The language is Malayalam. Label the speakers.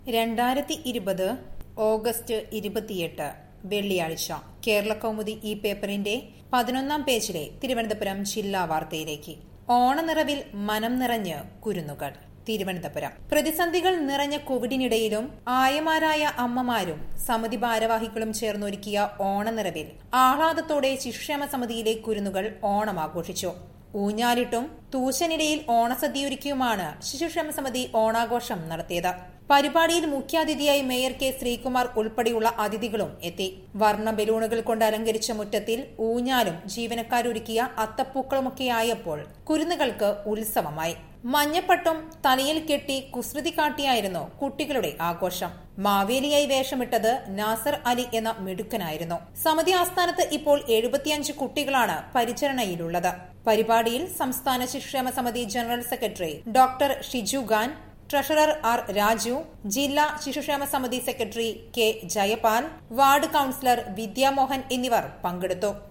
Speaker 1: രണ്ടായിരത്തി ഇരുപത് ഓഗസ്റ്റ് ഇരുപത്തിയെട്ട് വെള്ളിയാഴ്ച കേരള കൗമുദി ഈ പേപ്പറിന്റെ പതിനൊന്നാം പേജിലെ തിരുവനന്തപുരം ജില്ലാ വാർത്തയിലേക്ക് ഓണനിറവിൽ മനം നിറഞ്ഞ് കുരുന്നുകൾ തിരുവനന്തപുരം പ്രതിസന്ധികൾ നിറഞ്ഞ കോവിഡിനിടയിലും ആയമാരായ അമ്മമാരും സമിതി ഭാരവാഹികളും ചേർന്നൊരുക്കിയ ഓണനിറവിൽ ആഹ്ലാദത്തോടെ ശിക്ഷേമ സമിതിയിലെ കുരുന്നുകൾ ഓണം ആഘോഷിച്ചു ഊഞ്ഞാലിട്ടും തൂശനിലയിൽ ഓണസദ്യയൊരുക്കിയുമാണ് ശിശുക്ഷേമ സമിതി ഓണാഘോഷം നടത്തിയത് പരിപാടിയിൽ മുഖ്യാതിഥിയായി മേയർ കെ ശ്രീകുമാർ ഉൾപ്പെടെയുള്ള അതിഥികളും എത്തി വർണ്ണ ബലൂണുകൾ കൊണ്ട് അലങ്കരിച്ച മുറ്റത്തിൽ ഊഞ്ഞാലും ജീവനക്കാരൊരുക്കിയ അത്തപ്പൂക്കളുമൊക്കെയായപ്പോൾ കുരുന്നുകൾക്ക് ഉത്സവമായി മഞ്ഞപ്പട്ടും തലയിൽ കെട്ടി കുസൃതി കാട്ടിയായിരുന്നു കുട്ടികളുടെ ആഘോഷം മാവേലിയായി വേഷമിട്ടത് നാസർ അലി എന്ന മിടുക്കനായിരുന്നു സമിതി ആസ്ഥാനത്ത് ഇപ്പോൾ എഴുപത്തിയഞ്ച് കുട്ടികളാണ് പരിചരണയിലുള്ളത് പരിപാടിയിൽ സംസ്ഥാന ശിക്ഷേമ സമിതി general secretary doctor Shiju Khan treasurer R Raju ജില്ലാ ശിശുക്ഷേമ സമിതി secretary K Jayapal ward councillor Vidyamohan എന്നിവർ പങ്കെടുത്തു